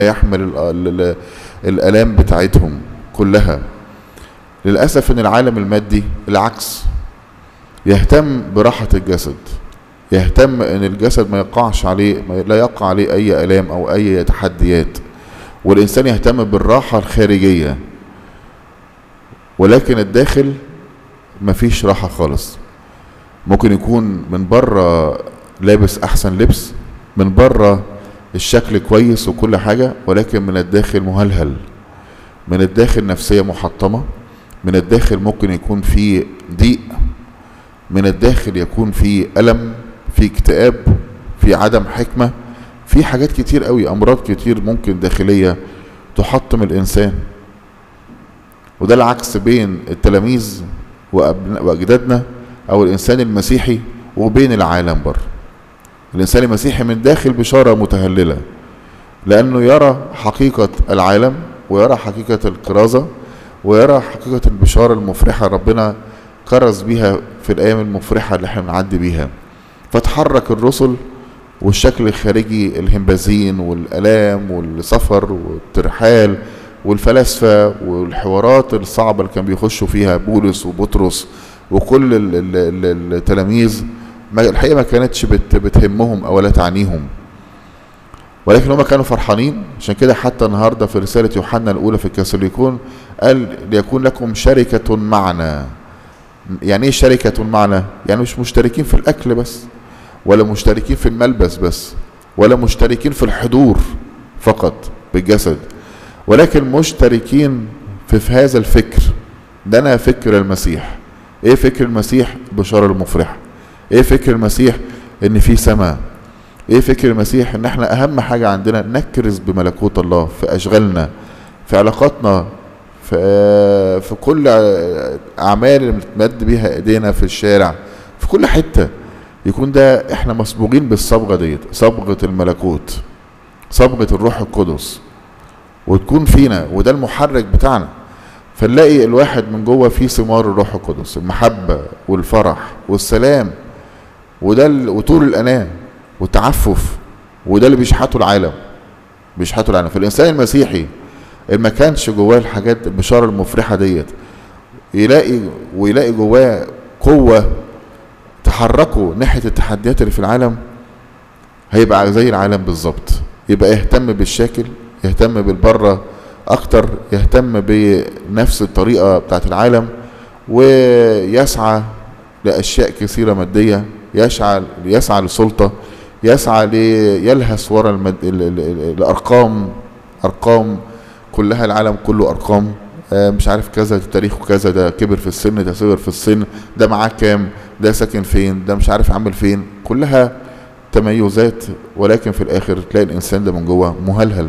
يحمل ال- ال- ال- الآلام بتاعتهم كلها للأسف إن العالم المادي العكس يهتم براحة الجسد يهتم إن الجسد ما يقعش عليه ما لا يقع عليه أي آلام أو أي تحديات والإنسان يهتم بالراحة الخارجية ولكن الداخل مفيش راحة خالص ممكن يكون من بره لابس أحسن لبس من بره الشكل كويس وكل حاجة ولكن من الداخل مهلهل من الداخل نفسية محطمة من الداخل ممكن يكون في ضيق من الداخل يكون في ألم في اكتئاب في عدم حكمة في حاجات كتير قوي أمراض كتير ممكن داخلية تحطم الإنسان وده العكس بين التلاميذ وأبن- وأجدادنا أو الإنسان المسيحي وبين العالم بره الإنسان المسيحي من داخل بشارة متهللة لأنه يرى حقيقة العالم ويرى حقيقة الكرازة ويرى حقيقة البشارة المفرحة ربنا كرز بيها في الأيام المفرحة اللي احنا بنعدي بيها فتحرك الرسل والشكل الخارجي الهمبازين والآلام والسفر والترحال والفلاسفة والحوارات الصعبة اللي كان بيخشوا فيها بولس وبطرس وكل ال- ال- ال- التلاميذ ما الحقيقة ما كانتش بت بتهمهم أو لا تعنيهم ولكن هم كانوا فرحانين عشان كده حتى النهارده في رسالة يوحنا الأولى في الكاثوليكون قال ليكون لكم شركة معنا يعني ايه شركة معنا؟ يعني مش مشتركين في الأكل بس ولا مشتركين في الملبس بس ولا مشتركين في الحضور فقط بالجسد ولكن مشتركين في, في هذا الفكر ده أنا فكر المسيح ايه فكر المسيح بشارة المفرحة ايه فكر المسيح ان في سماء ايه فكر المسيح ان احنا اهم حاجة عندنا نكرز بملكوت الله في اشغالنا في علاقاتنا في في كل اعمال اللي بنتمد بيها ايدينا في الشارع في كل حتة يكون ده احنا مصبوغين بالصبغة ديت صبغة الملكوت صبغة الروح القدس وتكون فينا وده المحرك بتاعنا فنلاقي الواحد من جوه فيه ثمار الروح القدس المحبة والفرح والسلام وده ال- وطول الأناة والتعفف وده اللي بيشحته العالم بيشحته العالم فالإنسان المسيحي اللي ما كانش جواه الحاجات البشارة المفرحة ديت يلاقي ويلاقي جواه قوة تحركه ناحية التحديات اللي في العالم هيبقى زي العالم بالظبط يبقى يهتم بالشاكل يهتم بالبره اكتر يهتم بنفس الطريقه بتاعت العالم ويسعى لاشياء كثيره ماديه يسعى يسعى لسلطه يسعى ليلهث ورا المد... ال... ال... ال... الارقام ارقام كلها العالم كله ارقام آه، مش عارف كذا تاريخه كذا ده كبر في السن ده صغر في السن ده معاه كام ده ساكن فين ده مش عارف عامل فين كلها تميزات ولكن في الاخر تلاقي الانسان ده من جوه مهلهل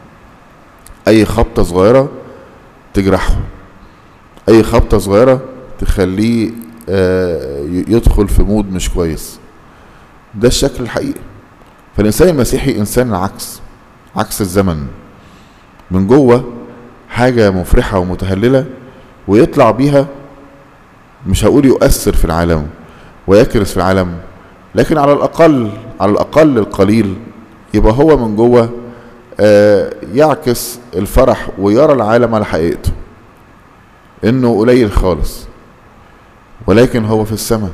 اي خبطه صغيره تجرحه اي خبطه صغيره تخليه آه، ي- يدخل في مود مش كويس ده الشكل الحقيقي فالانسان المسيحي انسان عكس عكس الزمن من جوه حاجه مفرحه ومتهلله ويطلع بيها مش هقول يؤثر في العالم ويكرس في العالم لكن على الاقل على الاقل القليل يبقى هو من جوه آه، يعكس الفرح ويرى العالم على حقيقته انه قليل خالص ولكن هو في السماء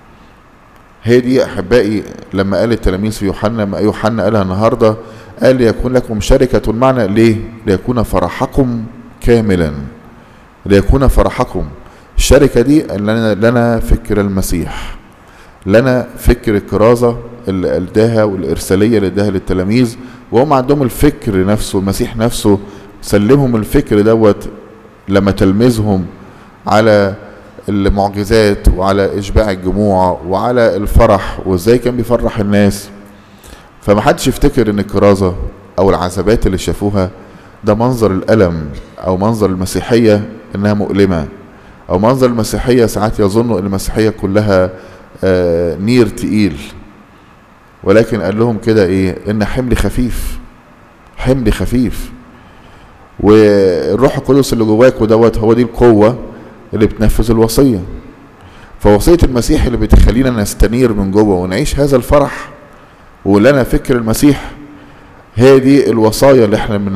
هي دي احبائي لما قال التلاميذ في يوحنا ما يوحنا قالها النهارده قال ليكون لكم شركة معنا ليه؟ ليكون فرحكم كاملا ليكون فرحكم الشركة دي لنا, لنا فكر المسيح لنا فكر الكرازة اللي اداها والإرسالية اللي اداها للتلاميذ وهم عندهم الفكر نفسه المسيح نفسه سلمهم الفكر دوت لما تلمذهم على المعجزات وعلى إشباع الجموع وعلى الفرح وإزاي كان بيفرح الناس فما حدش يفتكر إن الكرازة أو العذابات اللي شافوها ده منظر الألم أو منظر المسيحية إنها مؤلمة أو منظر المسيحية ساعات يظنوا إن المسيحية كلها آه نير تقيل ولكن قال لهم كده إيه إن حمل خفيف حمل خفيف والروح القدس اللي جواكوا دوت هو دي القوة اللي بتنفذ الوصية فوصية المسيح اللي بتخلينا نستنير من جوه ونعيش هذا الفرح ولنا فكر المسيح هي دي الوصايا اللي احنا